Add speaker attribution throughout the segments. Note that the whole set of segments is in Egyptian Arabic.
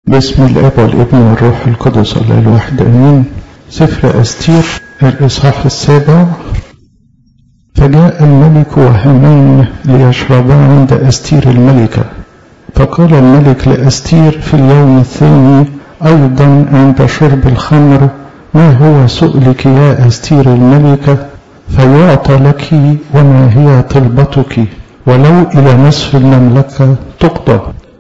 Speaker 1: باسم الاب والابن والروح القدس الله الواحد امين سفر استير الاصحاح السابع فجاء الملك وهامان ليشربا عند استير الملكه فقال الملك لاستير في اليوم الثاني ايضا عند شرب الخمر ما هو سؤلك يا استير الملكه فيعطى لك وما هي طلبتك ولو الى نصف المملكه تقضى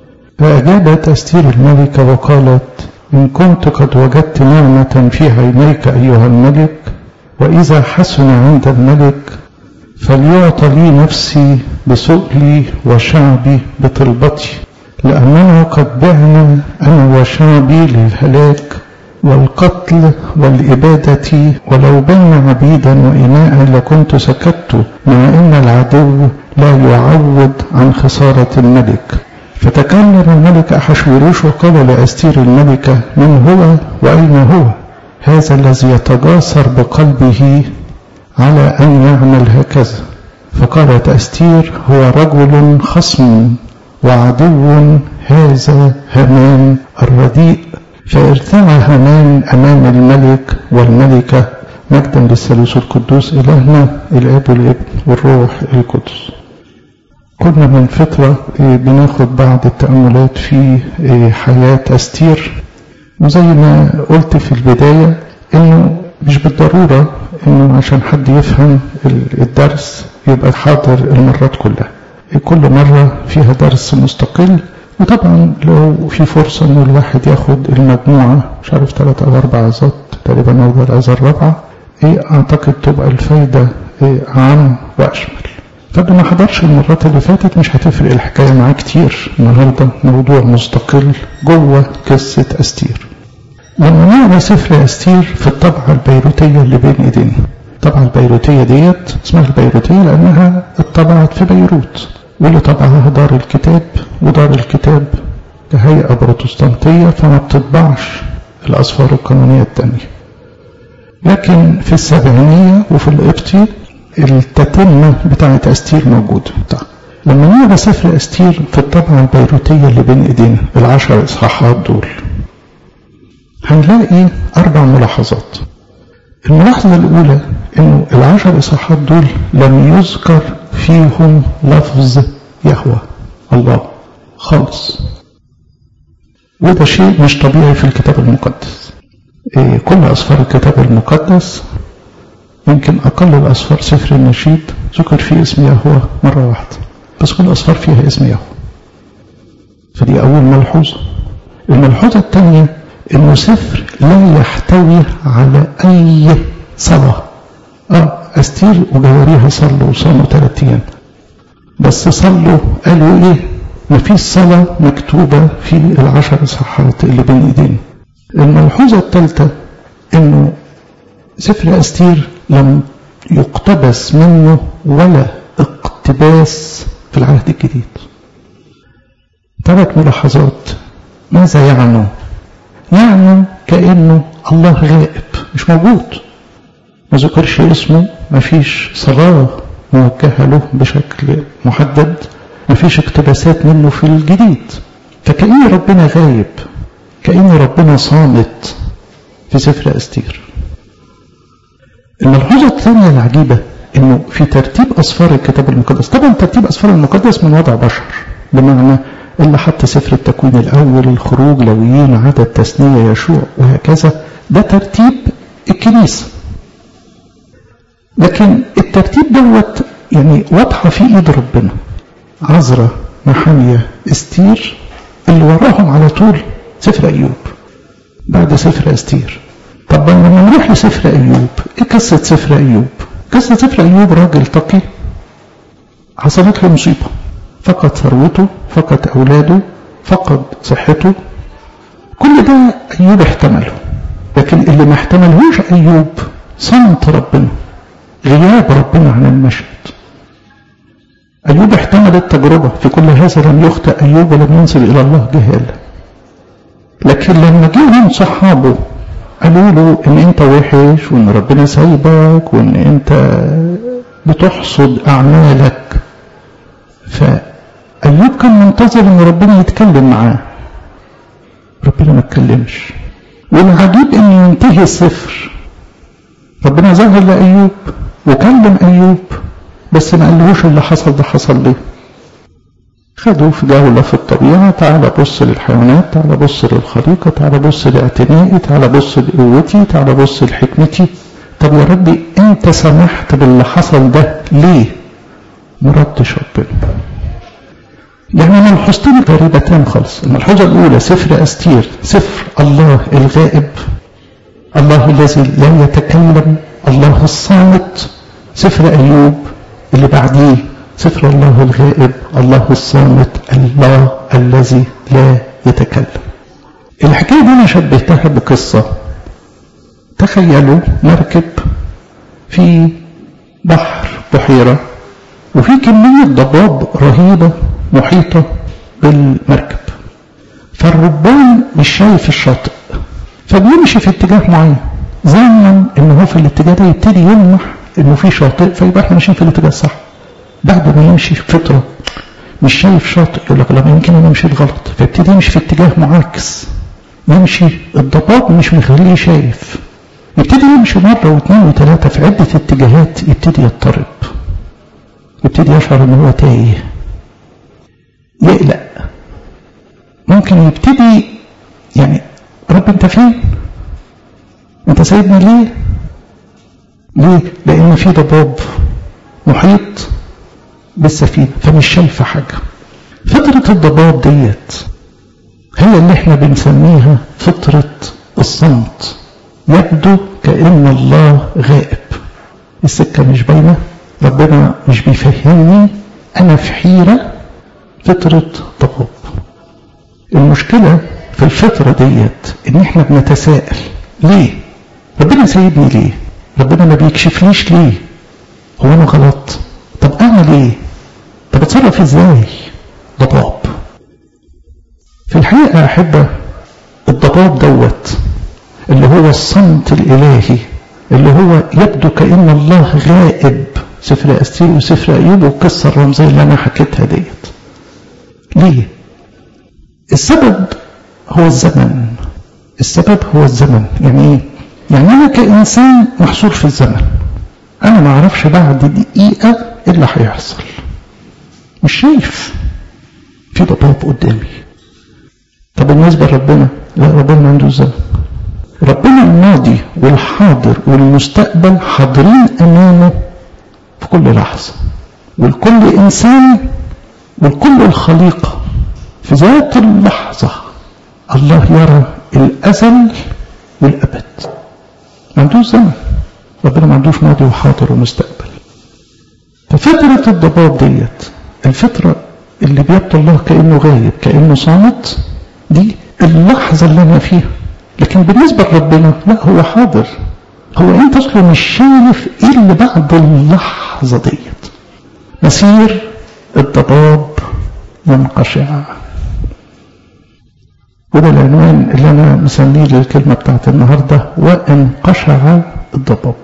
Speaker 1: فأجابت أستير الملكة وقالت إن كنت قد وجدت نعمة في عينيك أيها الملك وإذا حسن عند الملك فليعطى لي نفسي بسؤلي وشعبي بطلبتي لأننا قد بعنا أنا وشعبي للهلاك والقتل والإبادة ولو بين عبيدا وإناء لكنت سكت مع أن العدو لا يعوض عن خسارة الملك فتكلم الملك أحشوروش وقال لأستير الملكة من هو وأين هو هذا الذي يتجاسر بقلبه على أن يعمل هكذا فقالت أستير هو رجل خصم وعدو هذا همان الرديء فارتعى همان أمام الملك والملكة مجدا للثالوث القدوس إلهنا الآب والابن والروح القدس كنا من فترة بناخد بعض التأملات في حياة أستير وزي ما قلت في البداية إنه مش بالضرورة إنه عشان حد يفهم الدرس يبقى حاضر المرات كلها كل مرة فيها درس مستقل وطبعا لو في فرصة إنه الواحد ياخد المجموعة مش عارف ثلاثة أو أربع عظات تقريبا أول العظة الرابعة أعتقد تبقى الفايدة أعم وأشمل فاللي ما حضرش المرات اللي فاتت مش هتفرق الحكاية معاه كتير النهاردة موضوع مستقل جوه قصة أستير لما نقرا سفر أستير في الطبعة البيروتية اللي بين إيدينا الطبعة البيروتية ديت اسمها البيروتية لأنها اتطبعت في بيروت واللي طبعها دار الكتاب ودار الكتاب كهيئة بروتستانتية فما بتطبعش الأسفار القانونية التانية لكن في السبعينية وفي القبطي التتمة بتاعة أستير موجودة طيب. لما نقرا سفر أستير في الطبعة البيروتية اللي بين إيدينا العشر إصحاحات دول هنلاقي أربع ملاحظات الملاحظة الأولى إنه العشر إصحاحات دول لم يذكر فيهم لفظ يهوى الله خالص وده شيء مش طبيعي في الكتاب المقدس إيه كل أسفار الكتاب المقدس يمكن أقل الأسفار سفر النشيد ذكر فيه اسم يهوه مرة واحدة بس كل الأسفار فيها اسم يهوه فدي أول ملحوظة الملحوظة الثانية إنه سفر لا يحتوي على أي صلاة آه أستير وجواريها صلوا وصاموا ثلاث أيام بس صلوا قالوا إيه مفيش صلاة مكتوبة في العشر إصحاحات اللي بين إيدينا الملحوظة الثالثة إنه سفر أستير لم يقتبس منه ولا اقتباس في العهد الجديد ثلاث ملاحظات ماذا يعني يعني كأنه الله غائب مش موجود ما ذكرش اسمه ما فيش صلاة موجهة له بشكل محدد ما فيش اقتباسات منه في الجديد فكأن ربنا غايب كأن ربنا صامت في سفر أستير الملحوظة الثانية العجيبة انه في ترتيب اسفار الكتاب المقدس طبعا ترتيب اسفار المقدس من وضع بشر بمعنى اللي حط سفر التكوين الاول الخروج لويين عدد تثنية يشوع وهكذا ده ترتيب الكنيسة لكن الترتيب دوت يعني واضحة في ايد ربنا عذرة محامية استير اللي وراهم على طول سفر ايوب بعد سفر استير طب لما نروح لسفر أيوب إيه قصة سفر أيوب قصة سفر أيوب راجل تقي حصلت له مصيبة فقد ثروته فقد أولاده فقد صحته كل ده أيوب احتمله لكن اللي ما احتملهوش أيوب صمت ربنا غياب ربنا عن المشهد أيوب احتمل التجربة في كل هذا لم يخطئ أيوب ولم ينسب إلى الله جهالة لكن لما جيهم صحابه قالوا له ان انت وحش وان ربنا سايبك وان انت بتحصد اعمالك فايوب كان منتظر ان ربنا يتكلم معاه ربنا ربنا ما اتكلمش والعجيب ان ينتهي السفر ربنا ظهر لأيوب وكلم أيوب بس ما قالهوش اللي حصل ده حصل ليه خدوه في جولة في الطبيعة تعال بص للحيوانات تعال بص للخليقة تعال بص لاعتنائي تعال بص لقوتي تعال بص لحكمتي طب يا ربي انت سمحت باللي حصل ده ليه مردش ربنا يعني ملحوظتين غريبتان خالص الملحوظة الأولى سفر أستير سفر الله الغائب الله الذي لا يتكلم الله الصامت سفر أيوب اللي بعديه سفر الله الغائب الله الصامت الله الذي لا يتكلم الحكاية دي أنا شبهتها بقصة تخيلوا مركب في بحر بحيرة وفي كمية ضباب رهيبة محيطة بالمركب فالربان مش شايف الشاطئ فبيمشي في اتجاه معين ظنا ان هو في الاتجاه ده يبتدي يلمح انه في شاطئ فيبقى احنا ماشيين في الاتجاه الصح بعد ما يمشي فتره مش شايف شاطئ يقول لك لا يمكن انا مشيت غلط فيبتدي يمشي في اتجاه معاكس يمشي الضباب مش مخليه شايف يبتدي يمشي مرة واثنين وثلاثة في عدة اتجاهات يبتدي يضطرب يبتدي يشعر ان هو تايه يقلق ممكن يبتدي يعني رب انت فين انت سايبني ليه ليه لان في ضباب محيط بالسفينة فمش شايفة حاجة فطرة الضباب ديت هي اللي احنا بنسميها فطرة الصمت يبدو كأن الله غائب السكة مش باينة ربنا مش بيفهمني أنا في حيرة فطرة ضباب المشكلة في الفترة ديت إن إحنا بنتساءل ليه؟ ربنا سايبني ليه؟ ربنا ما بيكشفليش ليه؟ هو أنا غلط؟ طب أعمل إيه؟ طب أتصرف إزاي؟ ضباب في الحقيقة يا أحبة الضباب دوت اللي هو الصمت الإلهي اللي هو يبدو كأن الله غائب سفر أستير وسفر أيوب والقصة الرمزية اللي أنا حكيتها ديت ليه؟ السبب هو الزمن السبب هو الزمن يعني ايه؟ يعني أنا كإنسان محصور في الزمن أنا ما أعرفش بعد دقيقة إيه اللي هيحصل مش شايف في ضباب قدامي طب بالنسبة لربنا لا ربنا ما عنده الزمن ربنا الماضي والحاضر والمستقبل حاضرين أمامه في كل لحظة والكل إنسان والكل الخليقة في ذات اللحظة الله يرى الأزل والأبد ما عندوش زمن ربنا ما عندوش ماضي وحاضر ومستقبل ففترة الضباب ديت الفترة اللي بيبطل الله كأنه غايب كأنه صامت دي اللحظة اللي أنا فيها لكن بالنسبة لربنا لا هو حاضر هو انت اصلا مش شايف ايه اللي بعد اللحظة ديت مسير الضباب ينقشع وده العنوان اللي انا مسميه للكلمة بتاعت النهاردة وانقشع الضباب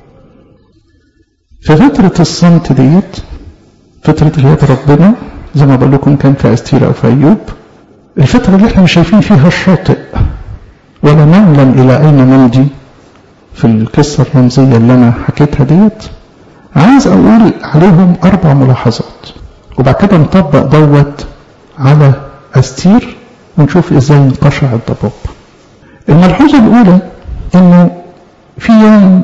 Speaker 1: في فترة الصمت ديت فترة اللي هي ربنا زي ما بقول لكم كان في استير او في ايوب الفترة اللي احنا مش شايفين فيها الشاطئ ولا نعلم إلى أين نمضي في القصة الرمزية اللي أنا حكيتها ديت عايز أقول عليهم أربع ملاحظات وبعد كده نطبق دوت على أستير ونشوف إزاي انقشع الضباب الملحوظة الأولى إنه في يوم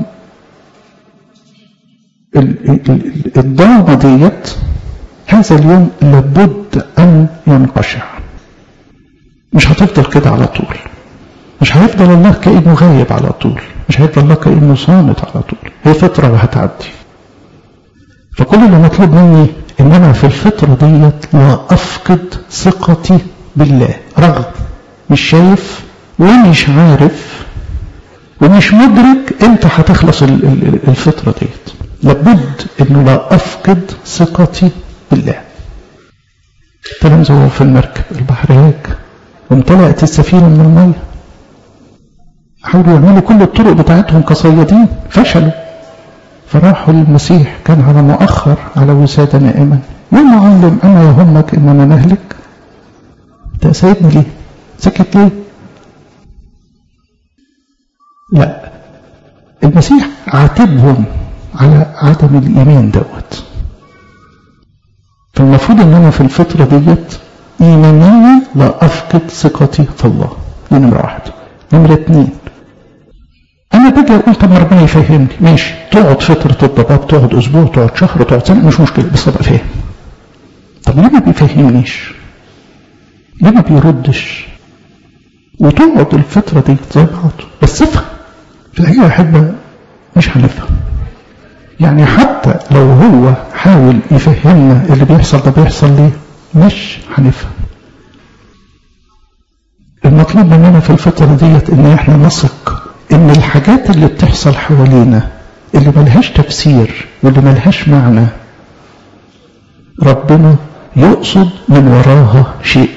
Speaker 1: الضلمة ديت هذا اليوم لابد أن ينقشع مش هتفضل كده على طول مش هيفضل الله كأنه غايب على طول مش هيفضل الله كأنه صامت على طول هي فترة وهتعدي فكل اللي مطلوب مني ان انا في الفترة ديت لا افقد ثقتي بالله رغم مش شايف ومش عارف ومش مدرك امتى هتخلص الفترة ديت لابد انه لا افقد ثقتي بالله تلمذوا في المركب البحر هيك وامتلأت السفينة من المية حاولوا يعملوا كل الطرق بتاعتهم كصيادين فشلوا فراحوا للمسيح كان على مؤخر على وسادة نائما يا معلم أنا يهمك إننا نهلك أنت سايبني ليه؟ سكت ليه؟ لا المسيح عاتبهم على عدم الإيمان دوت فالمفروض ان انا في الفترة ديت ايمانيا لا افقد ثقتي في الله دي نمرة واحد نمرة اتنين انا باجي اقول طب ربنا يفهمني ماشي تقعد فترة الضباب تقعد اسبوع تقعد شهر تقعد سنة مش مشكلة بس ابقى فاهم طب ليه ما بيفهمنيش ليه ما بيردش وتقعد الفترة دي زي بعض بس افهم في الحقيقة يا أحبة مش هنفهم يعني حتى لو هو حاول يفهمنا اللي بيحصل ده بيحصل ليه مش هنفهم المطلوب مننا في الفترة ديت ان احنا نثق ان الحاجات اللي بتحصل حوالينا اللي ملهاش تفسير واللي ملهاش معنى ربنا يقصد من وراها شيء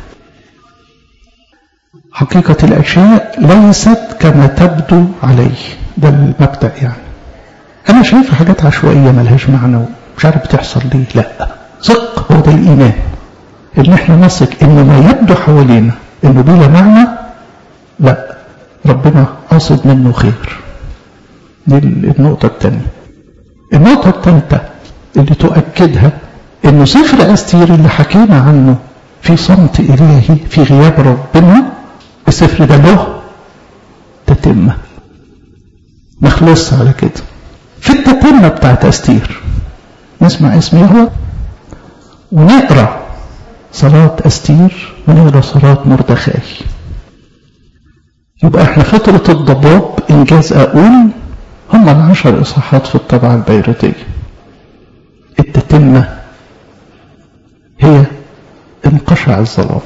Speaker 1: حقيقة الأشياء ليست كما تبدو عليه ده المبدأ يعني أنا شايف حاجات عشوائية ملهاش معنى ومش عارف بتحصل ليه لا ثق هو ده الإيمان إن إحنا نثق إن ما يبدو حوالينا إنه بلا معنى لا ربنا قاصد منه خير دي النقطة الثانية النقطة الثالثة اللي تؤكدها إنه سفر أستير اللي حكينا عنه في صمت إلهي في غياب ربنا السفر ده له تتمة نخلص على كده في التتمة بتاعت أستير نسمع اسم يهوى ونقرأ صلاة أستير ونقرأ صلاة مردخاي يبقى احنا فترة الضباب إنجاز أقول هم العشر إصحاحات في الطبعة البيروتية التتمة هي انقشع الظلام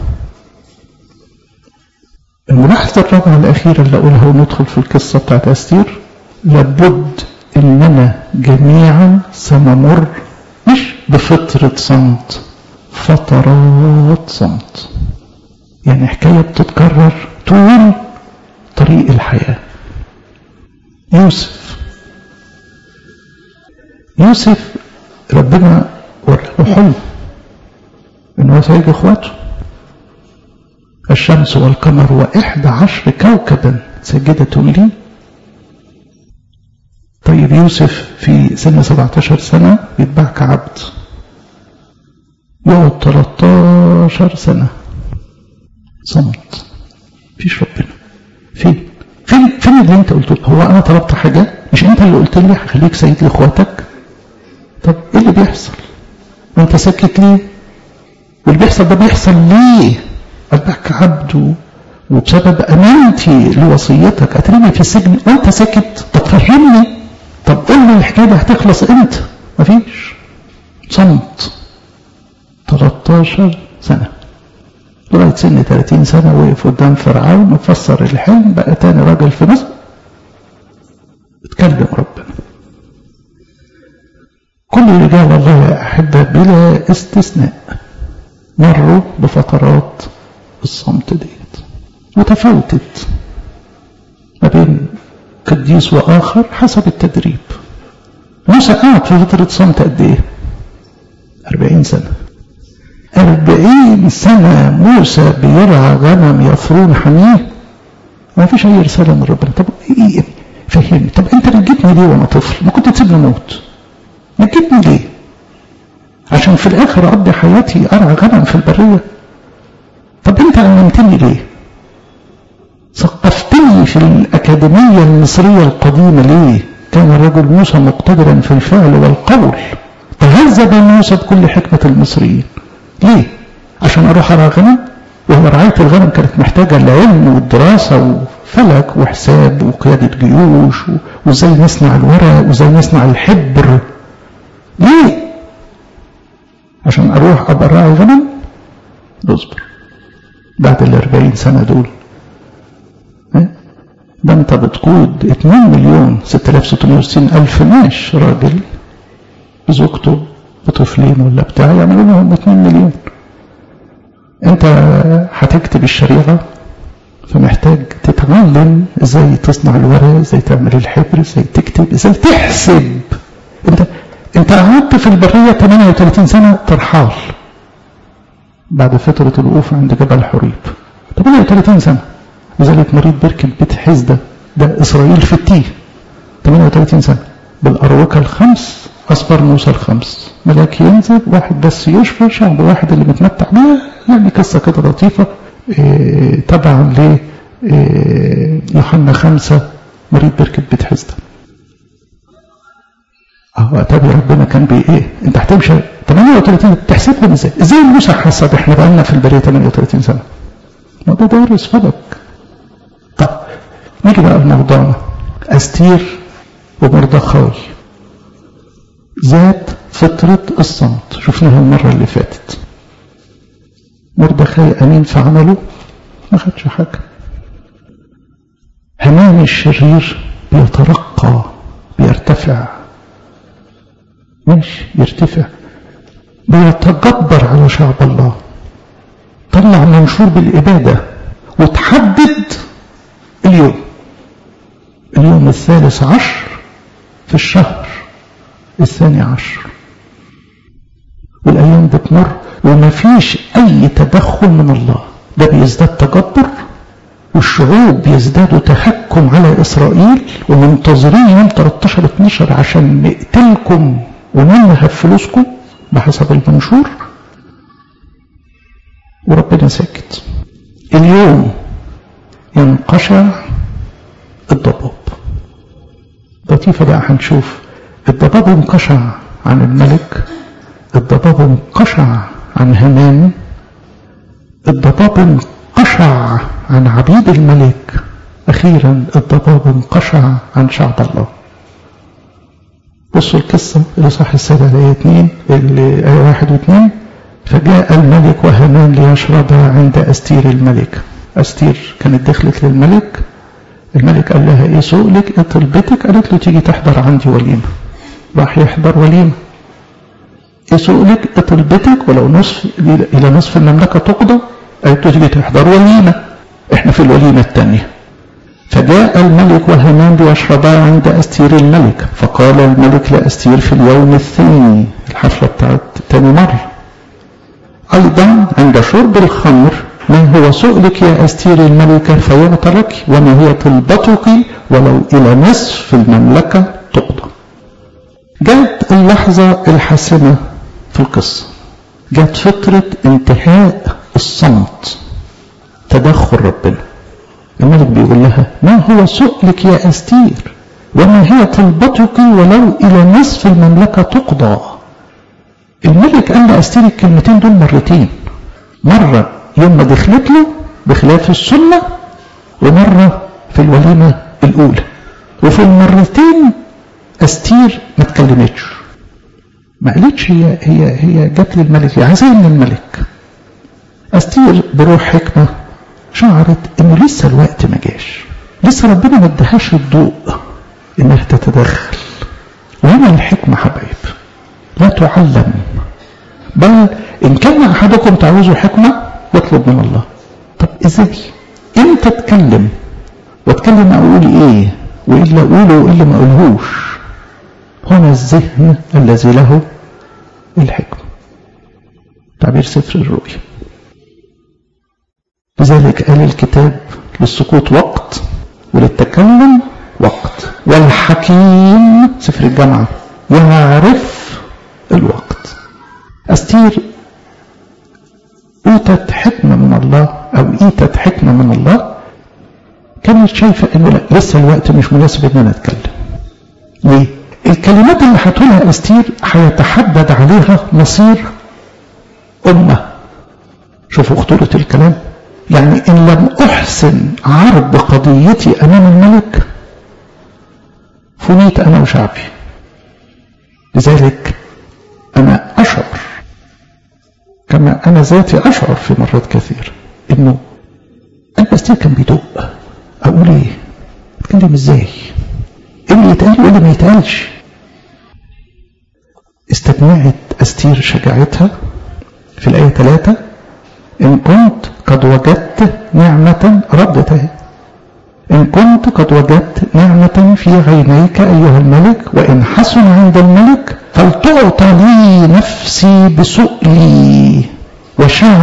Speaker 1: الملاحظة الرابعة الأخيرة اللي أقولها وندخل في القصة بتاعت أستير لابد إننا جميعا سنمر مش بفترة صمت فترات صمت يعني حكاية بتتكرر طول طريق الحياة يوسف يوسف ربنا وراه حلم إن هو سيجي إخواته الشمس والقمر وإحدى عشر كوكبا سجدة لي طيب يوسف في سن 17 سنة يتباع كعبد يقعد 13 سنة صمت فيش ربنا فين فين فين اللي انت قلته هو انا طلبت حاجة مش انت اللي قلت لي هخليك سيد لاخواتك طب ايه اللي بيحصل وانت ساكت ليه واللي بيحصل ده بيحصل ليه أتبعك عبد وبسبب أمانتي لوصيتك أترمي في السجن وأنت ساكت طب فهمني طب قول لي الحكاية دي هتخلص إمتى؟ مفيش صمت 13 سنة لغاية سن 30 سنة وقف قدام فرعون وفسر الحلم بقى تاني راجل في مصر اتكلم ربنا كل رجال الله يا أحبة بلا استثناء مروا بفترات الصمت ديت وتفاوتت ما بين قديس وآخر حسب التدريب موسى قعد في فترة صمت قد إيه؟ أربعين سنة أربعين سنة موسى بيرعى غنم يفرون حميه ما فيش أي رسالة من ربنا طب إيه فهمني طب أنت نجيتني ليه وأنا طفل؟ ما كنت تسيبني موت نجيتني ليه؟ عشان في الآخر أقضي حياتي أرعى غنم في البرية طب أنت علمتني ليه ثقفتني في الأكاديمية المصرية القديمة ليه كان الرجل موسى مقتدرا في الفعل والقول تهذب موسى بكل حكمة المصريين ليه عشان أروح أرعى غنم وهو رعاية الغنم كانت محتاجة العلم والدراسة وفلك وحساب وقيادة جيوش وازاي نصنع الورق وازاي نصنع الحبر ليه عشان اروح ابقى راعي غنم اصبر بعد الاربعين سنة دول ده انت بتقود 2 مليون 6660 الف ماش راجل بزوجته بطفلين ولا بتاع يعملوا لهم 2 مليون انت هتكتب الشريعة فمحتاج تتعلم ازاي تصنع الورق ازاي تعمل الحبر ازاي تكتب ازاي تحسب انت انت قعدت في البرية 38 سنة ترحال بعد فترة الوقوف عند جبل حريب 38 سنة لذلك مريض بركب بيت حزدة ده إسرائيل في التيه 38 سنة بالأروكة الخمس أصبر موسى الخمس ملاك ينزل واحد بس يشفى شعب واحد اللي متمتع بيها يعني قصة كده لطيفة إيه طبعا ل إيه يوحنا خمسة مريض بركة بيت حزدة اه طب ربنا كان بي ايه انت هتمشي 38 تحسبهم ازاي ازاي موسى حسب احنا بقالنا في البريه 38 سنه ما ده دارس فلك طب نيجي بقى لموضوعنا استير ومردخاي ذات فطرة الصمت شفناها المرة اللي فاتت مردخاي أمين في عمله ما خدش حاجة همان الشرير بيترقى بيرتفع ماشي يرتفع بيتجبر على شعب الله طلع منشور بالإبادة وتحدد اليوم اليوم الثالث عشر في الشهر الثاني عشر والأيام بتمر وما فيش أي تدخل من الله ده بيزداد تجبر والشعوب بيزدادوا تهكم على إسرائيل ومنتظرين يوم 13 12 عشان نقتلكم وننهب فلوسكم بحسب المنشور وربنا ساكت اليوم ينقشع الضباب لطيفة بقى هنشوف الضباب انقشع عن الملك الضباب انقشع عن همان الضباب انقشع عن عبيد الملك أخيرا الضباب انقشع عن شعب الله بصوا القصة اللي صح السادة الآية 2 الآية 1 و2 فجاء الملك وهامان ليشربها عند أستير الملك أستير كانت دخلت للملك الملك قال لها ايه سؤلك ايه طلبتك قالت له تيجي تحضر عندي وليمة راح يحضر وليمة ايه سؤلك ايه طلبتك ولو نصف الى نصف المملكة تقضى قالت له تيجي تحضر وليمة احنا في الوليمة الثانية فجاء الملك وهامان ليشربا عند أستير الملك فقال الملك لأستير في اليوم الثاني الحفلة بتاعت تاني مرة أيضا عند شرب الخمر ما هو سؤلك يا أستير الملكة فيعطى لك وما هي طلبتك ولو إلى نصف المملكة تقضى جاءت اللحظة الحاسمة في القصة جاءت فترة انتهاء الصمت تدخل ربنا الملك بيقول لها ما هو سؤلك يا أستير وما هي طلبتك ولو إلى نصف المملكة تقضى الملك قال لأستير الكلمتين دول مرتين مرة يوم ما دخلت له بخلاف السنة ومرة في الوليمة الأولى وفي المرتين أستير ما اتكلمتش ما قالتش هي هي هي جت للملك هي عايزة من الملك أستير بروح حكمة شعرت إنه لسه الوقت ما جاش لسه ربنا ما ادهاش الضوء إنها تتدخل وهنا الحكمة حبايب لا تعلم بل إن كان أحدكم تعوز حكمة يطلب من الله طب ازاي امتى اتكلم واتكلم اقول ايه وايه اللي اقوله وايه اللي ما اقولهوش هنا الذهن الذي له الحكمة تعبير سفر الرؤيا لذلك قال الكتاب للسكوت وقت وللتكلم وقت والحكيم سفر الجامعة يعرف الوقت أستير أوتت حكمة من الله أو إيتت حكمة من الله كانت شايفة إنه لا لسه الوقت مش مناسب إن أنا أتكلم. ليه؟ الكلمات اللي هتقولها أستير هيتحدد عليها مصير أمة. شوفوا خطورة الكلام. يعني إن لم أحسن عرض قضيتي أمام الملك فنيت أنا وشعبي. لذلك أنا أشعر كما أنا ذاتي أشعر في مرات كثيرة إنه البستير كان بيدق أقول إيه؟ أتكلم إزاي؟ إيه اللي يتقال وإيه اللي ما يتقالش؟ استجمعت أستير شجاعتها في الآية ثلاثة إن كنت قد وجدت نعمة ردت أهي إن كنت قد وجدت نعمة في عينيك أيها الملك وإن حسن عند الملك فلتعطى لي نفسي بسؤلي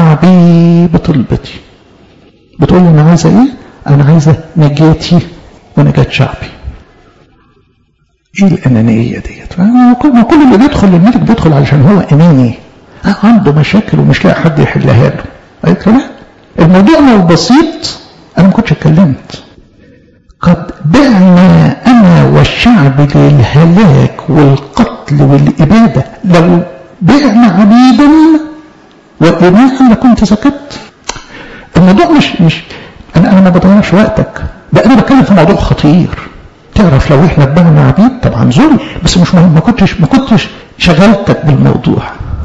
Speaker 1: وشعبي بطلبتي بتقول لي أنا عايزة إيه؟ أنا عايزة نجاتي ونجاة شعبي ايه الانانيه ديت ما كل اللي بيدخل للملك بيدخل علشان هو اناني عنده مشاكل ومش لاقي حد يحلها له قالت له لا الموضوع لو بسيط انا ما كنتش اتكلمت قد بعنا انا والشعب للهلاك والقتل والاباده لو بعنا عبيدا وإماء لكنت سكت الموضوع مش مش انا انا ما بضيعش وقتك ده انا بتكلم في موضوع خطير تعرف لو احنا اتبعنا عبيد طبعا ظلم بس مش مهم ما كنتش ما كنتش شغلتك بالموضوع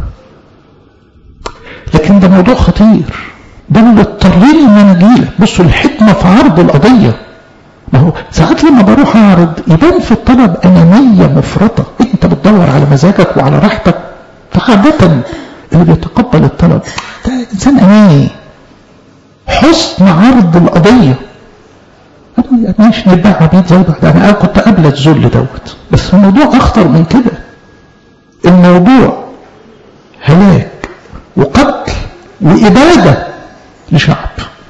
Speaker 1: لكن ده موضوع خطير ده اللي اضطريني ان انا اجيلك بصوا الحكمه في عرض القضيه ما هو ساعات لما بروح اعرض يبان في الطلب انانيه مفرطه انت بتدور على مزاجك وعلى راحتك فعاده اللي بيتقبل الطلب ده انسان اناني حسن عرض القضيه ماشي نتباع عبيد زي بعض انا كنت قبل الذل دوت بس الموضوع اخطر من كده الموضوع هلاك وقتل واباده لشعب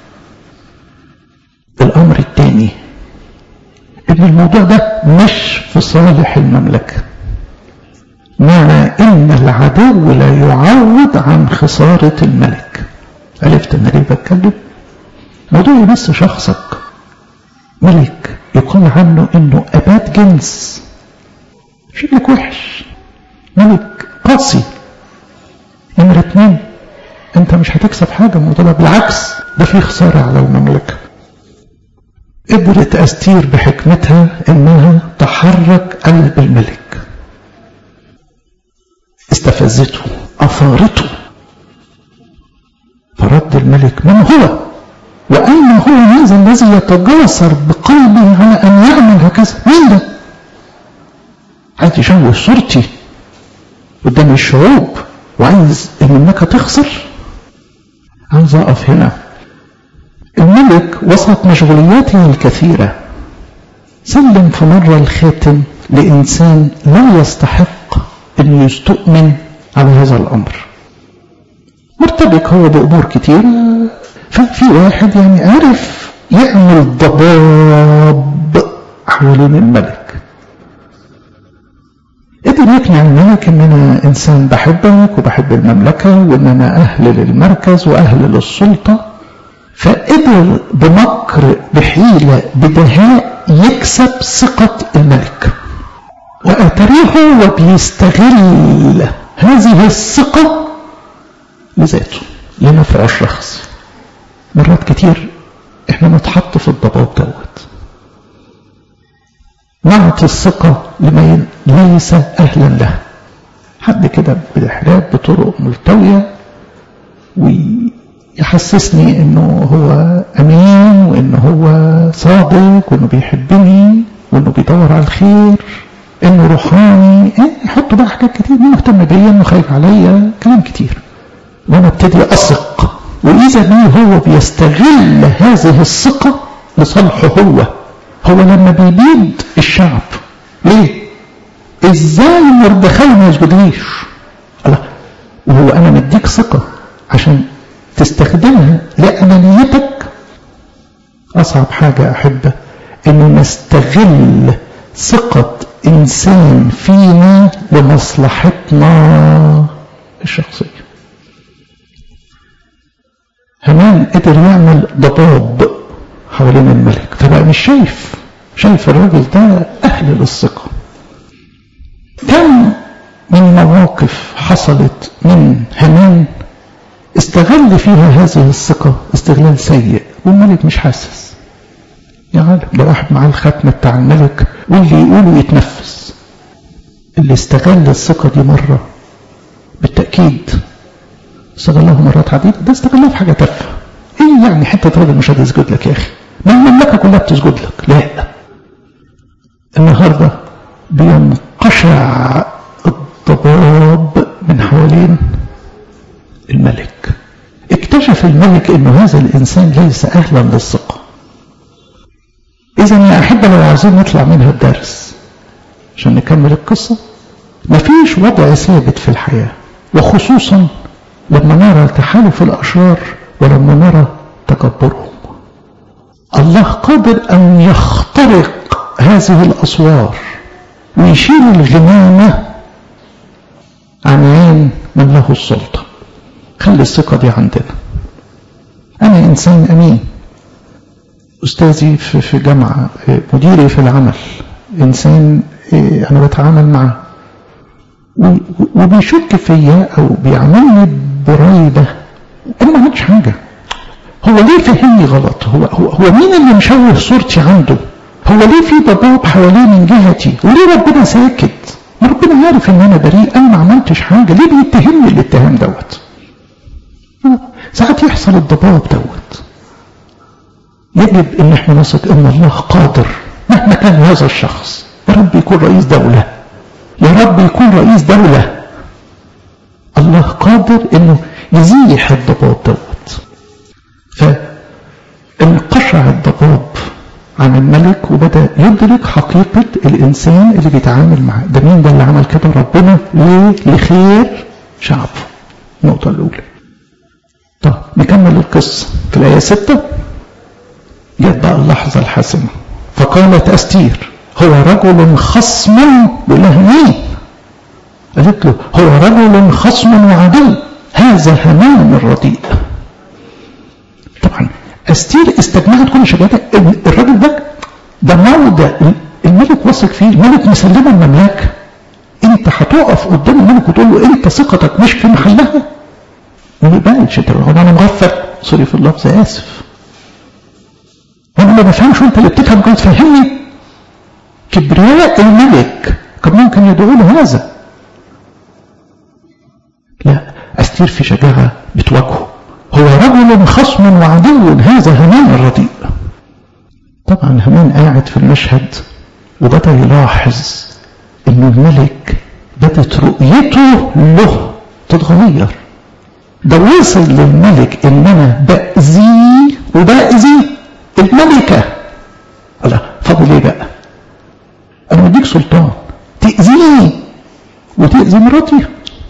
Speaker 1: الامر الثاني ان الموضوع ده مش في صالح المملكه مع ان العدو لا يعوض عن خساره الملك عرفت انا ليه بتكلم موضوع يمس شخصك ملك يقال عنه انه اباد جنس شكلك وحش ملك قاسي نمرة اتنين انت مش هتكسب حاجة من الموضوع بالعكس ده في خسارة على المملكة قدرت استير بحكمتها انها تحرك قلب الملك استفزته اثارته فرد الملك من هو وأين هو هذا الذي يتجاسر بقلبه على أن يعمل هكذا مين ده عايز يشوه صورتي قدام الشعوب وعايز المملكة تخسر عايز أقف هنا الملك وسط مشغولياته الكثيرة سلم في مرة الخاتم لإنسان لا يستحق أن يستؤمن على هذا الأمر مرتبك هو بأمور كثيرة ففي واحد يعني عرف يعمل ضباب حوالين الملك قدر يقنع الملك ان انا انسان بحبك وبحب المملكه وان انا اهل للمركز واهل للسلطه فقدر بمكر بحيله بدهاء يكسب ثقه الملك واتريه هو بيستغل هذه الثقه لذاته لنفع الشخص مرات كتير احنا نتحط في الضباب دوت نعطي الثقة لمن ليس أهلا له حد كده بالإحلال بطرق ملتوية ويحسسني انه هو امين وانه هو صادق وانه بيحبني وانه بيدور على الخير انه روحاني ايه يحط بقى حاجات كتير انه مهتم بيا انه خايف عليا كلام كتير وانا ابتدي اثق وإذا ما هو بيستغل هذه الثقة لصالحه هو هو لما بيبيد الشعب ليه؟ ازاي مردخاي ما يسجدليش؟ الله وهو انا مديك ثقة عشان تستخدمها لأنانيتك أصعب حاجة أحبة إنه نستغل ثقة إنسان فينا لمصلحتنا الشخصية همان قدر يعمل ضباب حوالين الملك فبقى مش شايف شايف الراجل ده أهل للثقة كم من مواقف حصلت من همان استغل فيها هذه الثقة استغلال سيء والملك مش حاسس يا عالم ده واحد معاه الختم بتاع الملك واللي يقوله يتنفس اللي استغل الثقة دي مرة بالتأكيد استغلها مرات عديدة ده استغلها في حاجة تافهة ايه يعني حتة راجل مش هتسجد لك يا اخي ما المملكة كلها بتسجد لك لا النهاردة بينقشع الضباب من حوالين الملك اكتشف الملك ان هذا الانسان ليس اهلا للثقة اذا يا احبة لو عايزين نطلع منها الدرس عشان نكمل القصة مفيش وضع ثابت في الحياة وخصوصا لما نرى تحالف الاشرار ولما نرى تكبرهم الله قادر أن يخترق هذه الأسوار ويشيل الغمامة عن عين من له السلطة خلي الثقة دي عندنا أنا إنسان أمين أستاذي في جامعة مديري في العمل إنسان أنا بتعامل معه وبيشك فيا أو بيعملني بريبة أنا ما عملتش حاجة هو ليه فهمني غلط هو, هو, هو مين اللي مشوه صورتي عنده هو ليه في ضباب حواليه من جهتي وليه ربنا ساكت ما ربنا عارف ان انا بريء انا ما عملتش حاجه ليه بيتهمني الاتهام دوت ساعات يحصل الضباب دوت يجب ان احنا نثق ان الله قادر مهما كان هذا الشخص يا رب يكون رئيس دوله يا رب يكون رئيس دوله الله قادر انه يزيح الضباب دوت فانقشع الضباب عن الملك وبدأ يدرك حقيقة الإنسان اللي بيتعامل معاه ده مين ده اللي عمل كده ربنا ليه لخير شعبه النقطة الأولى طب نكمل القصة في الآية ستة جت بقى اللحظة الحاسمة فقالت أستير هو رجل خصم بيقول لها مين؟ قالت له هو رجل خصم وعدو هذا همان الرديء طبعا استير استجمعت كل شجاعتها الراجل ده ده موضع الملك واثق فيه الملك مسلمه المملكه انت هتقف قدام الملك وتقول له انت ثقتك مش في محلها ما يقبلش انت انا مغفل سوري في اللفظ اسف انا ما بفهمش وانت اللي بتفهم كويس فهمني كبرياء الملك كان ممكن يدعو له هذا لا استير في شجاعه بتواجهه هو رجل خصم وعدو هذا همان الرديء طبعا همان قاعد في المشهد وبدأ يلاحظ ان الملك بدت رؤيته له تتغير ده وصل للملك ان انا بأذيه وبأذي الملكة لا فاضل ايه بقى انا مديك سلطان تأذيني وتأذي مراتي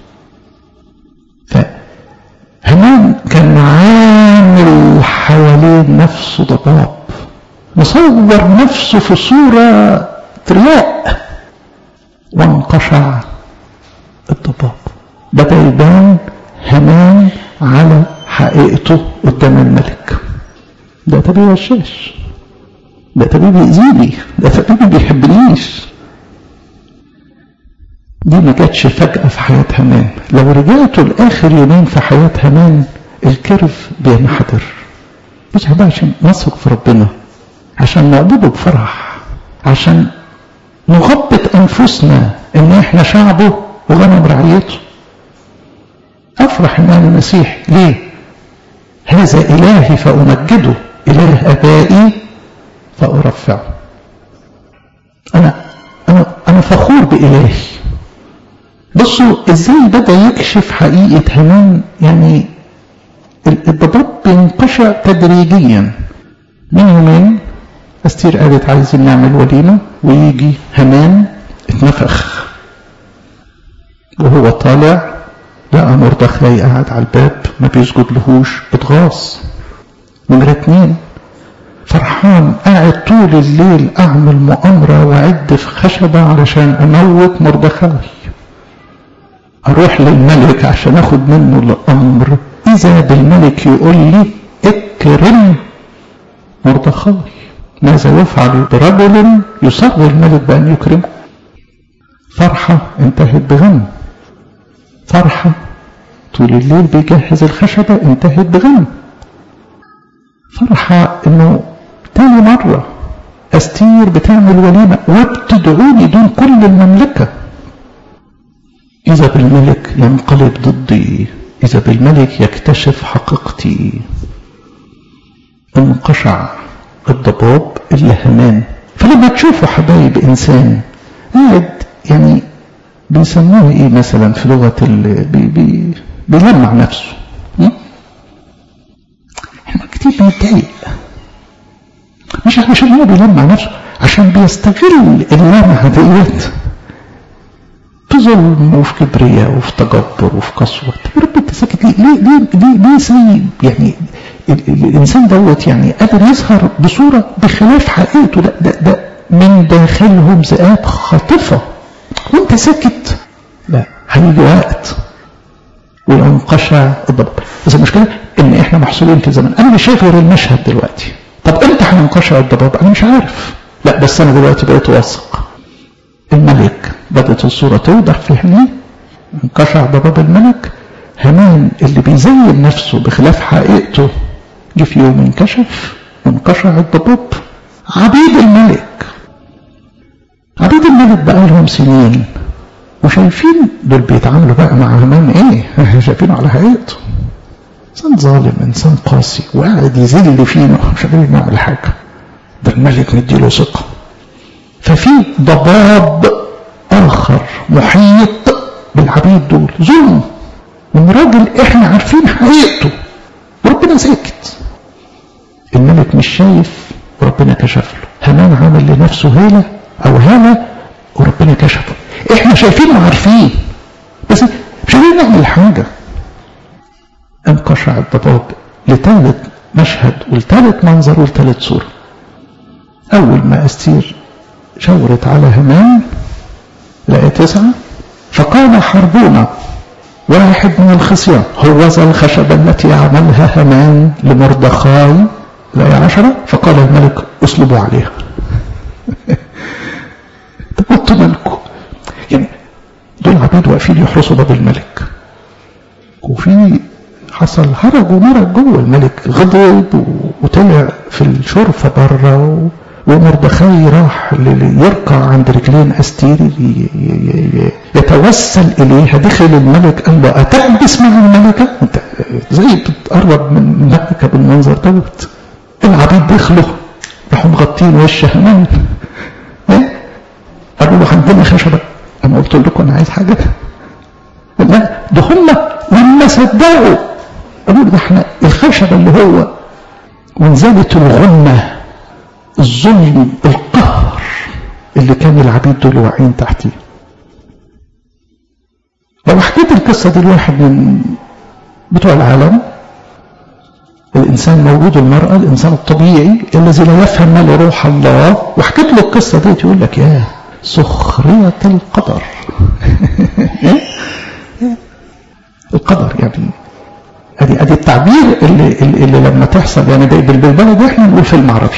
Speaker 1: همان كان عامل حوالين نفسه ضباب مصور نفسه في صورة ترياء وانقشع الضباب بدأ يبان همان على حقيقته قدام الملك ده تبي وشاش ده تبي بيأذيني ده تبي ما بيحبنيش دي ما جاتش فجأة في حياة همان لو رجعتوا لآخر يومين في حياة همان الكرف بينحدر مش ده عشان نثق في ربنا عشان نعبده بفرح عشان نغبط أنفسنا إن إحنا شعبه وغنم رعيته أفرح إن أنا مسيح ليه؟ هذا إلهي فأمجده إله أبائي فأرفعه أنا أنا أنا فخور بإلهي بصوا ازاي بدا يكشف حقيقه همان يعني الضباب بينقشع تدريجيا من يومين استير قالت عايزين نعمل وليمه ويجي همان اتنفخ وهو طالع لقى مردخاي قاعد على الباب ما بيسجد لهوش اتغاص نمرة اتنين فرحان قاعد طول الليل اعمل مؤامرة واعد في خشبة علشان اموت مردخاي اروح للملك عشان اخد منه الامر اذا بالملك يقول لي اكرم مردخاي ماذا يفعل برجل يصر الملك بان يكرمه فرحة انتهت بغم فرحة طول الليل بيجهز الخشبة انتهت بغم فرحة انه تاني مرة استير بتعمل وليمة وبتدعوني دون كل المملكة إذا بالملك ينقلب ضدي إذا بالملك يكتشف حقيقتي انقشع الضباب اللي همان فلما تشوفوا حبايب إنسان قاعد يعني بيسموه إيه مثلا في لغة ال بي بي بيلمع نفسه احنا كتير بنتضايق مش عشان هو بيلمع نفسه عشان بيستغل اللمعة ديت في ظلم وفي كبرياء وفي تجبر وفي قسوة طب يا رب انت ساكت ليه؟ ليه ليه ليه, ليه سايب يعني ال ال الانسان دوت يعني قادر يظهر بصوره بخلاف حقيقته ده ده, ده من داخلهم ذئاب خاطفه وانت ساكت لا هيجي وقت وينقشع الضباب بس المشكله ان احنا محصورين في زمن انا مش شايف غير المشهد دلوقتي طب امتى هينقشع الضباب انا مش عارف لا بس انا دلوقتي بقيت واثق الملك بدات الصوره توضح في عينيه انقشع ضباب الملك همان اللي بيزين نفسه بخلاف حقيقته جه في يوم انكشف وانقشع الضباب عبيد الملك عبيد الملك بقى لهم سنين وشايفين دول بيتعاملوا بقى مع همان ايه شايفينه على حقيقته انسان ظالم انسان قاسي وقاعد يذل فينا مش قادرين نعمل حاجه ده الملك مديله ثقه ففي ضباب اخر محيط بالعبيد دول ظلم من راجل احنا عارفين حقيقته وربنا ساكت الملك مش شايف وربنا كشف له همان عمل لنفسه هالة او هالة وربنا كشفه احنا شايفين وعارفين بس مش قادرين نعمل حاجة انقشع الضباب لثالث مشهد ولثالث منظر ولثالث صورة أول ما أستير شاورت على همان لقيت تسعة فقام حربونا واحد من الخصيان هوذا الخشبة التي عملها همان لمردخاي الآية عشرة فقال الملك اسلبوا عليها تبطوا ملكه يعني دول عبيد واقفين يحرسوا باب الملك وفي حصل هرج ومرج جوه الملك غضب وطلع في الشرفة بره ومردخاي راح يركع عند رجلين أستير يتوسل إليها دخل الملك قال له أتلبس مع الملكة أنت زي بتقرب من الملكة بالمنظر دوت العبيد دخلوا راحوا مغطين وش همان قالوا له عندنا خشبة أنا قلت لكم أنا عايز حاجة لا ده هم لما صدقوا قالوا ده احنا الخشبة اللي هو وانزلت الغمة الظلم القهر اللي كان العبيد دول واقعين تحتيه لو حكيت القصة دي لواحد من بتوع العالم الإنسان موجود المرأة الإنسان الطبيعي الذي لا يفهم ما روح الله وحكيت له القصة دي يقول لك يا سخرية القدر القدر يعني ادي ادي التعبير اللي, اللي, اللي لما تحصل يعني ده بالبلد احنا نقول فيلم عربي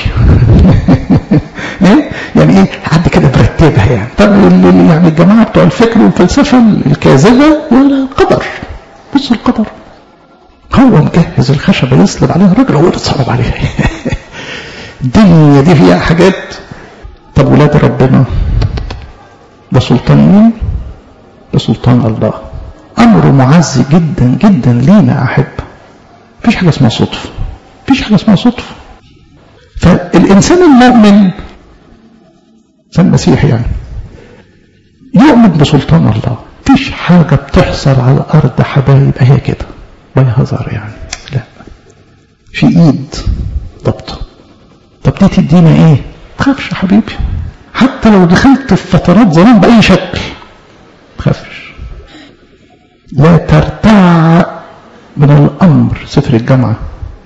Speaker 1: يعني ايه حد كده برتبها يعني طب يعني الجماعه بتوع الفكر والفلسفه الكاذبه القدر بص القدر هو مجهز الخشبه يصلب عليها الراجل هو اتصلب عليها الدنيا دي فيها حاجات طب ولاد ربنا ده سلطان مين؟ ده سلطان الله امر معز جدا جدا لينا احب مفيش حاجه اسمها صدفه مفيش حاجه اسمها صدفه فالانسان المؤمن فالمسيح يعني يؤمن بسلطان الله مفيش حاجه بتحصل على الارض حبايب هي كده بيهزر يعني لا في ايد ضبطه طب دي تدينا ايه تخافش يا حبيبي حتى لو دخلت في فترات زمان باي شكل تخافش لا ترتع من الأمر سفر الجامعة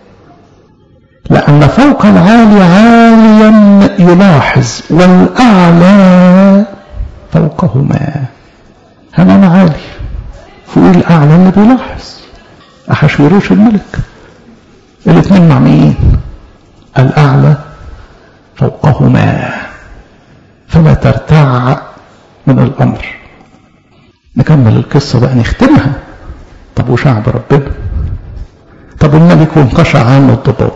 Speaker 1: لأن فوق العالي عاليا يلاحظ والأعلى فوقهما همان عالي فوق الأعلى اللي بيلاحظ أحشوروش الملك الاثنين مع مين الأعلى فوقهما فلا ترتع من الأمر نكمل القصة بقى نختمها طب وشعب ربنا طب الملك وانقشع عنه الضباب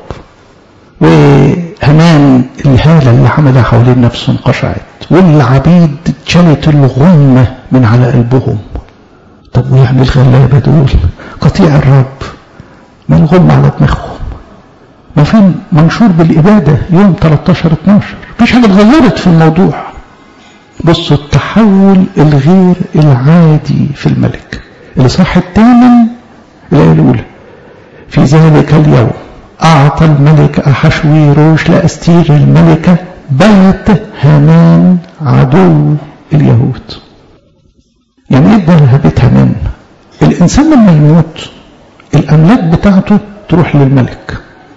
Speaker 1: وهمان الهالة اللي عملها حوالين نفسه انقشعت والعبيد اتشالت الغمة من على قلبهم طب ويعني الغلابة دول قطيع الرب ما الغمة على دماغهم ما في منشور بالإبادة يوم 13 12 مفيش حاجة اتغيرت في الموضوع بصوا التحول الغير العادي في الملك الإصحاح الثامن الآية الأولى في ذلك اليوم أعطى الملك أحشويروش لأستير الملكة بيت هامان عدو اليهود يعني ايه ده بيت هامان الإنسان لما يموت الأملاك بتاعته تروح للملك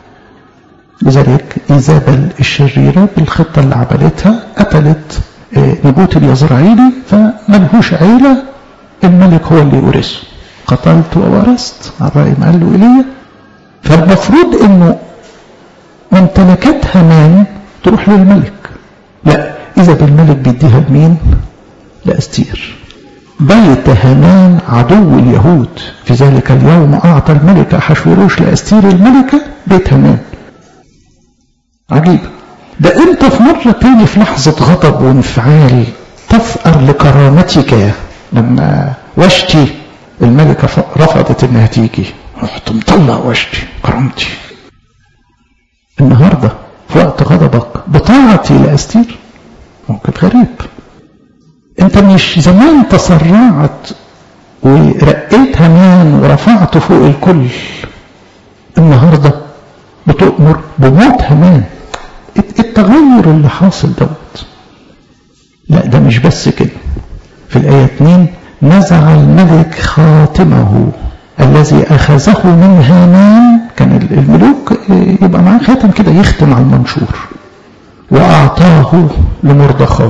Speaker 1: لذلك إيزابل الشريرة بالخطة اللي عملتها قتلت نبوت اليزرعيلي فملهوش عيلة الملك هو اللي يورثه قتلت وورثت الرأي قال له إيليا فالمفروض انه ممتلكات هامان تروح للملك لا إذا بالملك بيديها لمين لأستير بيت هامان عدو اليهود في ذلك اليوم أعطى الملك أحشوروش لأستير الملكة بيت هامان عجيب ده انت في مرة تاني في لحظة غضب وانفعال تفأر لكرامتك لما وشتي الملكة رفضت انها تيجي رحت مطلع وشتي كرامتي النهاردة في وقت غضبك بطاعتي لأستير موقف غريب انت مش زمان تسرعت ورقيت همان ورفعت فوق الكل النهارده بتؤمر بموت همان التغير اللي حاصل دوت لا ده مش بس كده في الآية 2 نزع الملك خاتمه الذي أخذه من هامان كان الملوك يبقى معاه خاتم كده يختم على المنشور وأعطاه لمردخاي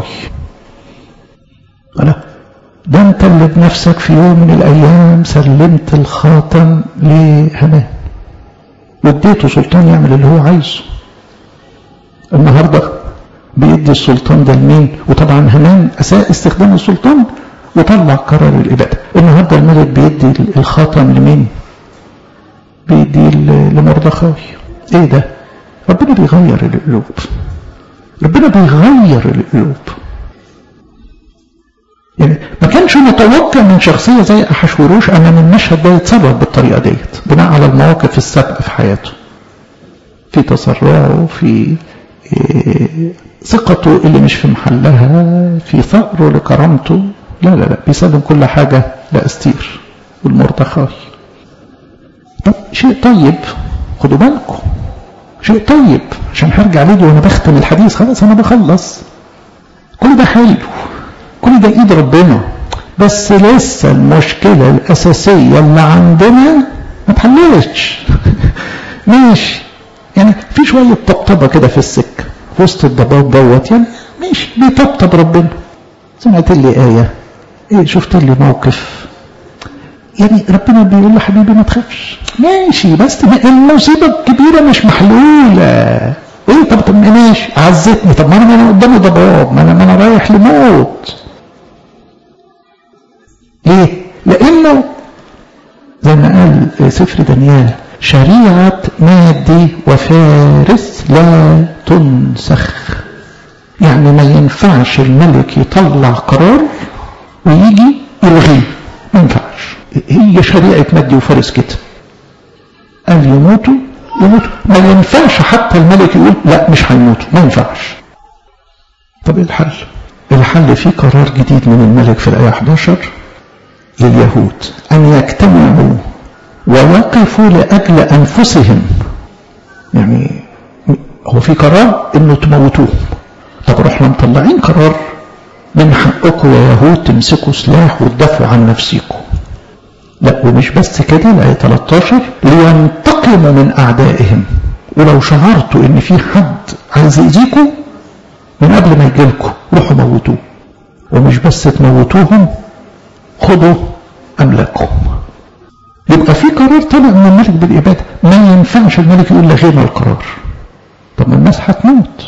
Speaker 1: أنا ده أنت اللي بنفسك في يوم من الأيام سلمت الخاتم لهامان واديته سلطان يعمل اللي هو عايزه النهارده بيدي السلطان ده لمين وطبعا هامان اساء استخدام السلطان وطلع قرار الاباده النهارده الملك بيدي الخاتم لمين بيدي لمردخاي ايه ده ربنا بيغير القلوب ربنا بيغير القلوب يعني ما كانش متوقع من شخصية زي أحشوروش أن من المشهد ده يتصرف بالطريقة ديت بناء على المواقف السابقة في حياته في تسرعه في ثقته اللي مش في محلها في ثأره لكرامته لا لا لا بيسلم كل حاجة لأستير والمرتخاي طب شيء طيب خدوا بالكم شيء طيب عشان هرجع ليه وانا بختم الحديث خلاص انا بخلص كل ده حلو كل ده ايد ربنا بس لسه المشكلة الأساسية اللي عندنا ما اتحلتش ماشي يعني في شوية طبطبة كده في السكة في وسط الضباب دوت يعني ماشي بيطبطب ربنا سمعت لي آية ايه شفت لي موقف يعني ربنا بيقول له حبيبي ما تخافش ماشي بس المصيبة الكبيرة مش محلولة ايه طب طب ماشي عزتني طب ما انا انا قدامي ضباب ما انا ما انا رايح لموت ليه؟ لانه زي ما قال سفر دانيال شريعة مادي وفارس لا تنسخ يعني ما ينفعش الملك يطلع قرار ويجي يلغيه ما ينفعش هي شريعة مادي وفارس كده قال يموتوا يموتوا ما ينفعش حتى الملك يقول لا مش هيموتوا ما ينفعش طب ايه الحل الحل في قرار جديد من الملك في الآية 11 لليهود أن يجتمعوا ووقفوا لأجل أنفسهم يعني هو في قرار انه تموتوهم طب رحنا مطلعين قرار من حقكم يا يهود تمسكوا سلاح وتدافعوا عن نفسكم لا ومش بس كده الآية 13 لينتقموا من أعدائهم ولو شعرتوا إن في حد عايز يأذيكم من قبل ما يجيلكم روحوا موتوه ومش بس تموتوهم خدوا أملاكهم يبقى في قرار طلع من الملك بالإبادة ما ينفعش الملك يقول لغينا القرار طب ما الناس هتموت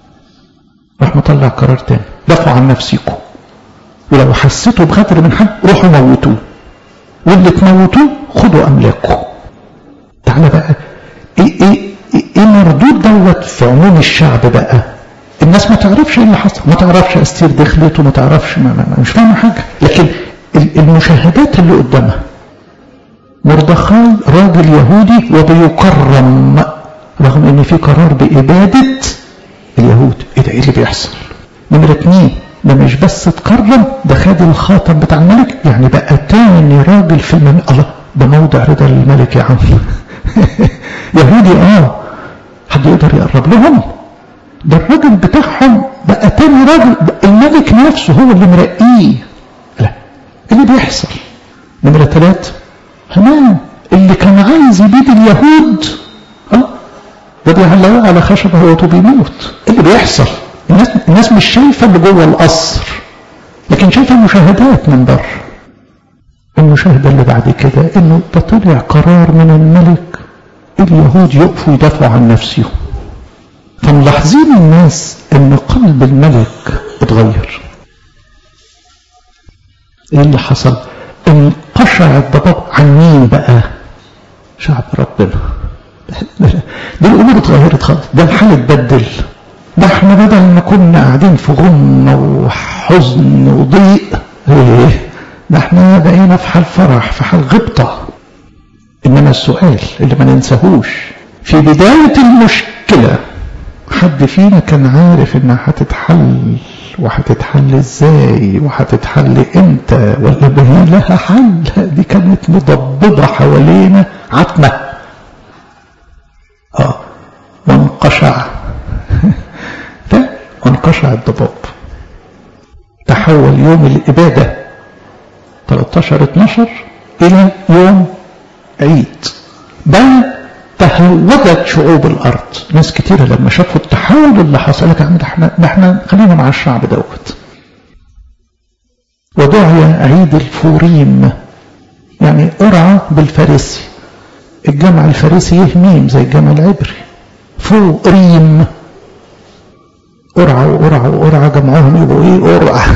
Speaker 1: راح مطلع قرار تاني دافعوا عن نفسكم ولو حسيتوا بغدر من حد روحوا موتوه واللي تموتوه خدوا املاكه تعالى بقى ايه ايه ايه مردود دوت في عموم الشعب بقى الناس ما تعرفش ايه اللي حصل ما تعرفش استير دخلت وما تعرفش ما ما مش فاهمه حاجه لكن المشاهدات اللي قدامها مردخاي راجل يهودي وبيكرم رغم ان في قرار بإبادة اليهود ايه ده ايه اللي بيحصل نمرة اتنين ده مش بس تكرم ده خد الخاتم بتاع الملك يعني بقى تاني راجل في المملكة الله ده موضع رضا الملك يا عم يهودي اه حد يقدر يقرب لهم ده الراجل بتاعهم بقى تاني راجل الملك نفسه هو اللي مرقيه لا اللي بيحصل نمرة ثلاثة همان اللي كان عايز يبيد اليهود اه ده علقوه على خشبة هو بيموت ايه اللي بيحصل الناس, الناس مش شايفة اللي جوه القصر لكن شايفة مشاهدات من بره المشاهدة اللي بعد كده انه ده طلع قرار من الملك اليهود يقفوا يدافعوا عن نفسهم فملاحظين الناس ان قلب الملك اتغير ايه اللي حصل انقشع الضباب عن مين بقى شعب ربنا دي الامور اتغيرت خالص ده الحال اتبدل ده احنا بدل ما كنا قاعدين في غمة وحزن وضيق ايه ده احنا بقينا في حال فرح في حال غبطة انما السؤال اللي ما ننساهوش في بداية المشكلة حد فينا كان عارف انها هتتحل وهتتحل ازاي وهتتحل امتى ولا ما هي لها حل دي كانت مضببة حوالينا عتمة اه وانقشع ده وانقشع الضباب تحول يوم الإبادة 13 12 إلى يوم عيد بل تهودت شعوب الأرض ناس كتيرة لما شافوا التحول اللي حصل لك ده احنا ده احنا خلينا مع الشعب دوت ودعي عيد الفوريم يعني قرعة بالفارسي الجمع الفارسي يهميم زي الجمع العبري فوريم قرعة وقرعة وقرعة جمعهم يبقوا ايه قرعة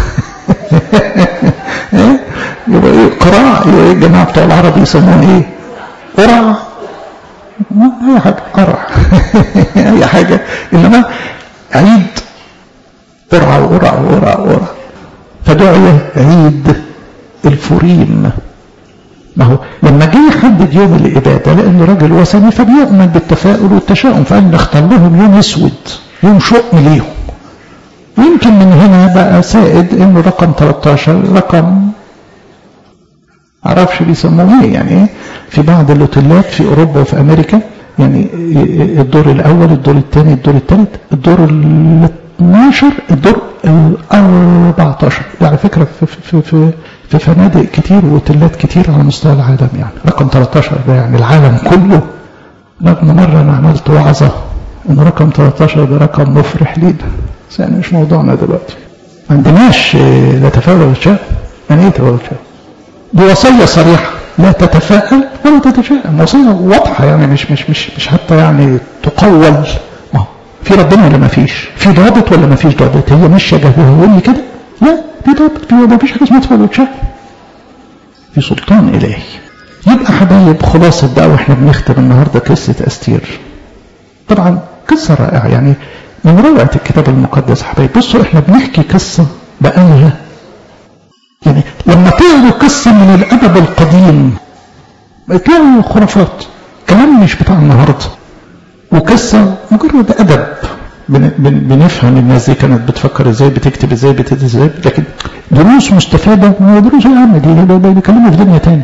Speaker 1: يبقى ايه قراء يبقى ايه الجماعة بتوع العرب يسموها ايه قرعة اي حاجة قرع اي حاجة انما عيد قرعة وقرعة وقرعة وقرعة فدعي عيد الفوريم ما هو لما جه يحدد يوم الإبادة لأنه راجل وثني فبيؤمن بالتفاؤل والتشاؤم فقال نختار لهم يوم أسود يوم شؤم ليهم ويمكن من هنا بقى سائد انه رقم 13 رقم معرفش بيسموه ايه يعني ايه في بعض الاوتيلات في اوروبا وفي امريكا يعني الدور الاول الدور الثاني الدور الثالث الدور ال 12 الدور ال 14 على فكره في في في في فنادق كتير واوتيلات كتير على مستوى العالم يعني رقم 13 ده يعني العالم كله رغم مره انا عملت وعظه ان رقم 13 ده رقم مفرح لينا بس يعني مش موضوعنا دلوقتي ما عندناش لا تفاؤل ولا تشاؤم يعني ايه تفاؤل وتشاؤم دي وصيه صريحه لا تتفائل ولا تتشائم وصيه واضحه يعني مش مش مش مش حتى يعني تقول ما في ربنا ولا ما فيش في ضابط ولا ما فيش ضابط هي ماشيه جهوها يقول لي كده لا في ضابط في ما فيش حاجه اسمها تفاؤل وتشاؤم في سلطان الهي يبقى حبايب خلاصه بقى واحنا بنختم النهارده قصه استير طبعا قصه رائعه يعني من روعة الكتاب المقدس حبايبي بصوا احنا بنحكي قصة بقالها يعني لما تقروا قصة من الأدب القديم تلاقوا خرافات كلام مش بتاع النهاردة وقصة مجرد أدب بن بن بنفهم الناس دي كانت بتفكر ازاي بتكتب ازاي بتكتب ازاي لكن دروس مستفادة ما دروس يا عم دي بيكلموا في دنيا تاني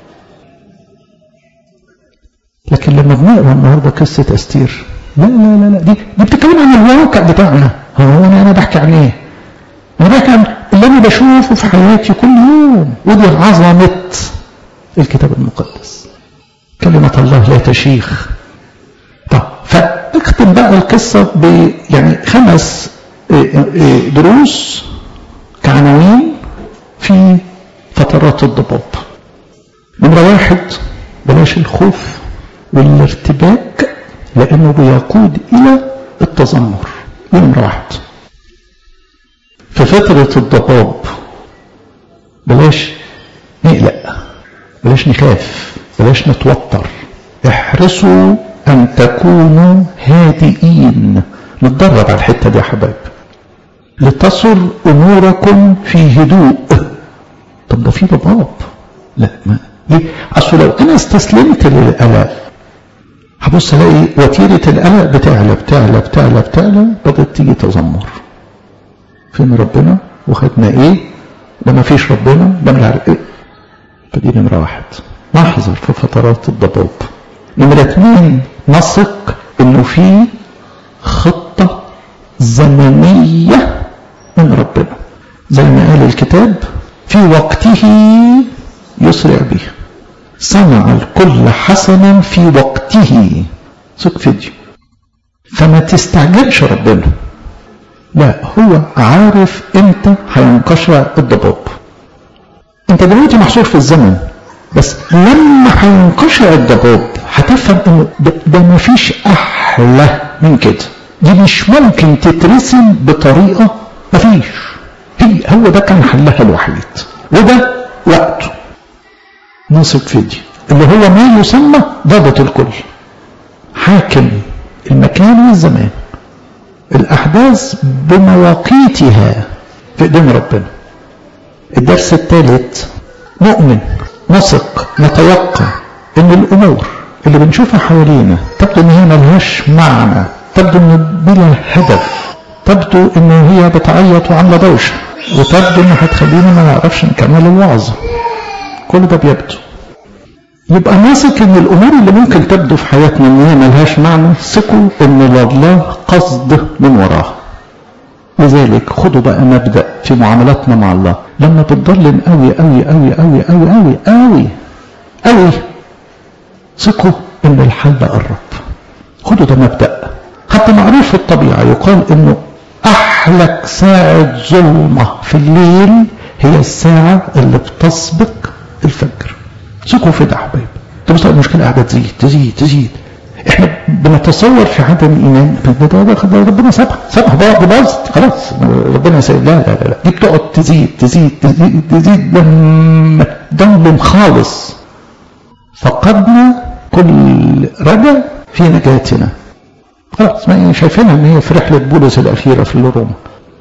Speaker 1: لكن لما بنقرا النهارده قصة أستير لا لا لا لا دي دي بتتكلم عن الواقع بتاعنا هو انا انا بحكي عن ايه؟ انا بحكي عن اللي انا بشوفه في حياتي كل يوم ودي عظمه الكتاب المقدس كلمة الله لا تشيخ طب فاختم بقى القصة ب يعني خمس دروس كعناوين في فترات الضباب نمرة واحد بلاش الخوف والارتباك لأنه بيقود إلى التذمر نمرة واحد في فترة الضباب بلاش نقلق بلاش نخاف بلاش نتوتر احرصوا أن تكونوا هادئين نتدرب على الحتة دي يا حبايب لتصل أموركم في هدوء طب ده في ضباب لا ما ليه؟ أصل لو أنا استسلمت للقلق هبص الاقي وتيرة القلق بتعلى بتعلى بتعلى بتعلى بدأت تيجي تذمر فين ربنا وخدنا ايه ده ما فيش ربنا ده مش عارف ايه فدي نمرة واحد نحذر في فترات الضباب نمرة اتنين نثق انه في خطة زمنية من ربنا زي ما قال الكتاب في وقته يسرع به صنع الكل حسنا في وقته ثق فيديو فما تستعجلش ربنا لا هو عارف امتى هينقشع الضباب انت دلوقتي محصور في الزمن بس لما هينقشع الضباب هتفهم انه ده, ده مفيش احلى من كده دي مش ممكن تترسم بطريقه مفيش هي هو ده كان حلها الوحيد وده وقته نثق في دي اللي هو ما يسمى ضابط الكل حاكم المكان والزمان الأحداث بمواقيتها في إيدين ربنا الدرس الثالث مؤمن نثق نتوقع ان الامور اللي بنشوفها حوالينا تبدو ان هي ملهاش معنى تبدو ان بلا هدف تبدو ان هي بتعيط وعامله دوشه وتبدو ان هتخلينا ما نعرفش نكمل الوعظه كل ده بيبدو يبقى ماسك ان الامور اللي ممكن تبدو في حياتنا ان هي ملهاش معنى ثقوا ان لله قصد من وراها لذلك خدوا بقى مبدا في معاملاتنا مع الله لما بتضلم قوي قوي قوي قوي قوي قوي قوي قوي ثقوا ان الحل قرب خدوا ده مبدا حتى معروف في الطبيعه يقال انه احلك ساعه ظلمه في الليل هي الساعه اللي بتسبق الفجر ثقوا في ده يا حبايبي تبص المشكله قاعده تزيد تزيد تزيد احنا بنتصور في عدم الايمان ده ربنا سابها سابها بقى باظت خلاص ربنا سايب لا لا لا دي بتقعد تزيد تزيد تزيد تزيد لما تضلم خالص فقدنا كل رجا في نجاتنا خلاص ما شايفينها ان هي في رحله بولس الاخيره في روما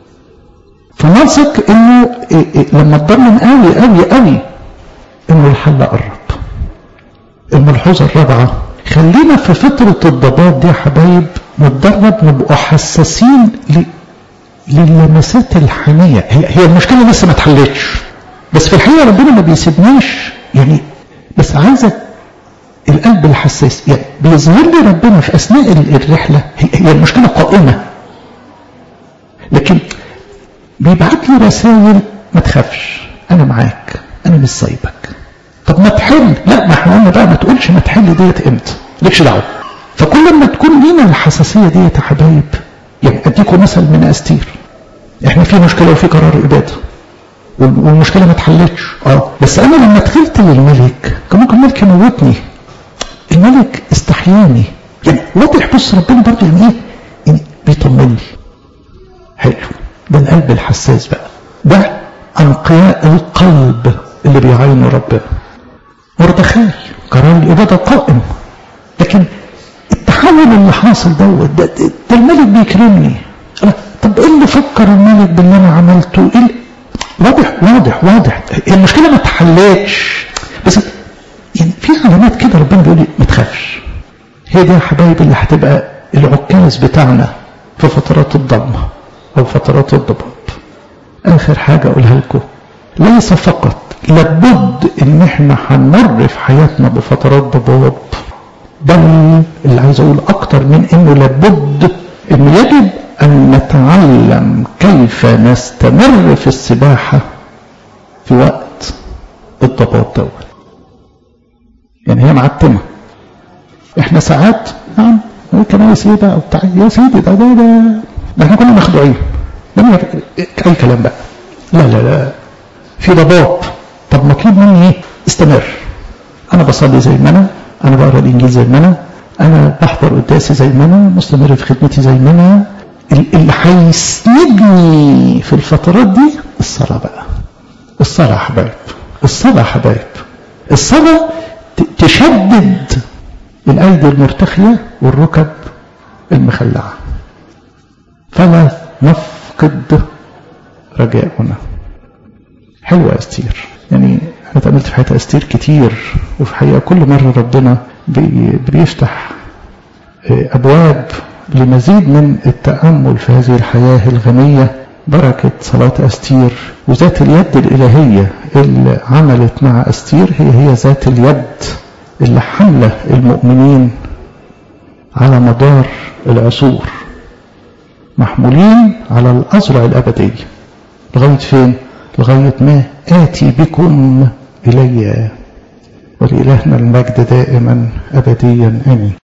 Speaker 1: فنثق انه إيه إيه لما تضلم قوي قوي قوي انه الحل قرب الملحوظه الرابعه خلينا في فترة الضباب دي يا حبايب نتدرب نبقى حساسين ل... للمسات الحانية هي, هي المشكلة لسه ما اتحلتش بس في الحقيقة ربنا ما بيسيبناش يعني بس عايزك القلب الحساس يعني بيظهر لي ربنا في أثناء الرحلة هي, هي المشكلة قائمة لكن بيبعت لي رسائل ما تخافش أنا معاك أنا مش سايبك طب ما تحل لا ما احنا قلنا بقى ما تقولش ما تحل ديت امتى لكش دعوه فكل ما تكون لينا الحساسيه ديت يا حبايب يعني اديكم مثل من استير احنا في مشكله وفي قرار اباده والمشكله ما اتحلتش اه بس انا لما دخلت للملك كان ممكن الملك يموتني الملك استحياني يعني واضح بص ربنا برضه يعني ايه يعني بيطمني حلو ده القلب الحساس بقى ده انقياء القلب اللي بيعاينوا ربنا مردخاي قرار الإبادة قائم لكن التحول اللي حاصل دوت ده, ده, ده الملك بيكرمني طب ايه اللي فكر الملك باللي انا عملته ايه واضح واضح واضح هي المشكله ما اتحلتش بس يعني في علامات كده ربنا بيقول لي ما تخافش هي دي يا حبايبي اللي هتبقى العكاز بتاعنا في فترات الضلمه او فترات الضباب اخر حاجه اقولها لكم ليس فقط لابد ان احنا هنمر في حياتنا بفترات ضباب بل اللي عايز اقول اكتر من انه لابد انه يجب ان نتعلم كيف نستمر في السباحة في وقت الضباب دوت يعني هي معتمة احنا ساعات نعم هو كنايس ايه بقى وبتاع يا سيدي ده ده ده ده احنا كنا مخدوعين اي كلام بقى لا لا لا في ضباب طب مطلوب مني ايه استمر انا بصلي زي ما انا انا بقرا الانجيل زي ما انا انا بحضر قداسي زي ما انا مستمر في خدمتي زي ما انا اللي هيسندني في الفترات دي الصلاه بقى الصلاه يا حبايب الصلاه يا حبايب الصلاه تشدد الايدي المرتخيه والركب المخلعه فلا نفقد رجاءنا حلوة استير يعني انا اتقابلت في حياتي استير كتير وفي حقيقة كل مرة ربنا بي بيفتح ابواب لمزيد من التأمل في هذه الحياة الغنية بركة صلاة أستير وذات اليد الإلهية اللي عملت مع أستير هي هي ذات اليد اللي حملة المؤمنين على مدار العصور محمولين على الأزرع الأبدية لغاية فين؟ لغاية ما آتي بكم إلي ولإلهنا المجد دائما أبديا آمين